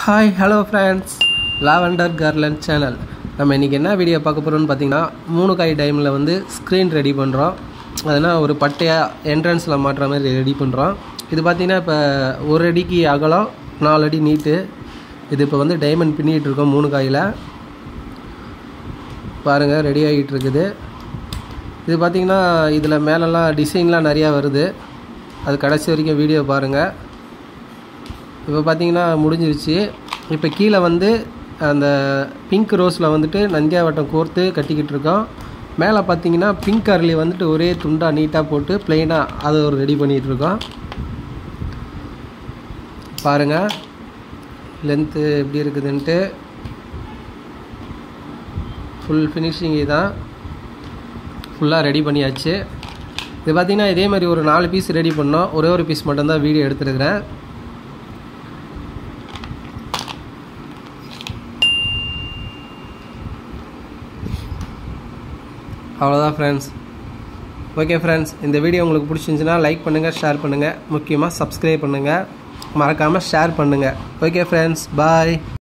hi hello friends lavender garland channel நம்ம இன்றைக்கி என்ன வீடியோ பார்க்க போகிறோம்னு பார்த்தீங்கன்னா மூணு காய் டைமில் வந்து ஸ்க்ரீன் ரெடி பண்ணுறோம் அதனால் ஒரு பட்டையாக என்ட்ரன்ஸில் மாட்டுற மாதிரி ரெடி பண்ணுறோம் இது பார்த்திங்கன்னா இப்போ ஒரு அடிக்கு அகலம் நாலு அடி நீட்டு இது இப்போ வந்து டைமண்ட் பின்னிட்டு இருக்கோம் மூணு காயில் பாருங்கள் ரெடி ஆகிட்டு இருக்குது இது பார்த்திங்கன்னா இதில் மேலெல்லாம் டிசைன்லாம் நிறையா வருது அது கடைசி வரைக்கும் வீடியோ பாருங்கள் இப்போ பார்த்தீங்கன்னா முடிஞ்சிருச்சு இப்போ கீழே வந்து அந்த பிங்க் ரோஸில் வந்துட்டு நந்தியாவட்டம் கோர்த்து கட்டிக்கிட்டு இருக்கோம் மேலே பார்த்தீங்கன்னா பிங்க் அரளி வந்துட்டு ஒரே துண்டாக நீட்டாக போட்டு ப்ளெயினாக அதை ஒரு ரெடி பண்ணிகிட்டு இருக்கோம் பாருங்கள் லென்த்து எப்படி இருக்குதுன்ட்டு ஃபுல் ஃபினிஷிங் தான் ஃபுல்லாக ரெடி பண்ணியாச்சு இது பார்த்திங்கன்னா இதே மாதிரி ஒரு நாலு பீஸ் ரெடி பண்ணோம் ஒரே ஒரு பீஸ் மட்டும்தான் வீடியோ எடுத்துருக்கிறேன் அவ்வளோதான் ஃப்ரெண்ட்ஸ் ஓகே ஃப்ரெண்ட்ஸ் இந்த வீடியோ உங்களுக்கு பிடிச்சிருந்துச்சுன்னா லைக் பண்ணுங்கள் ஷேர் பண்ணுங்கள் முக்கியமாக சப்ஸ்கிரைப் பண்ணுங்கள் மறக்காமல் ஷேர் பண்ணுங்கள் ஓகே ஃப்ரெண்ட்ஸ் பாய்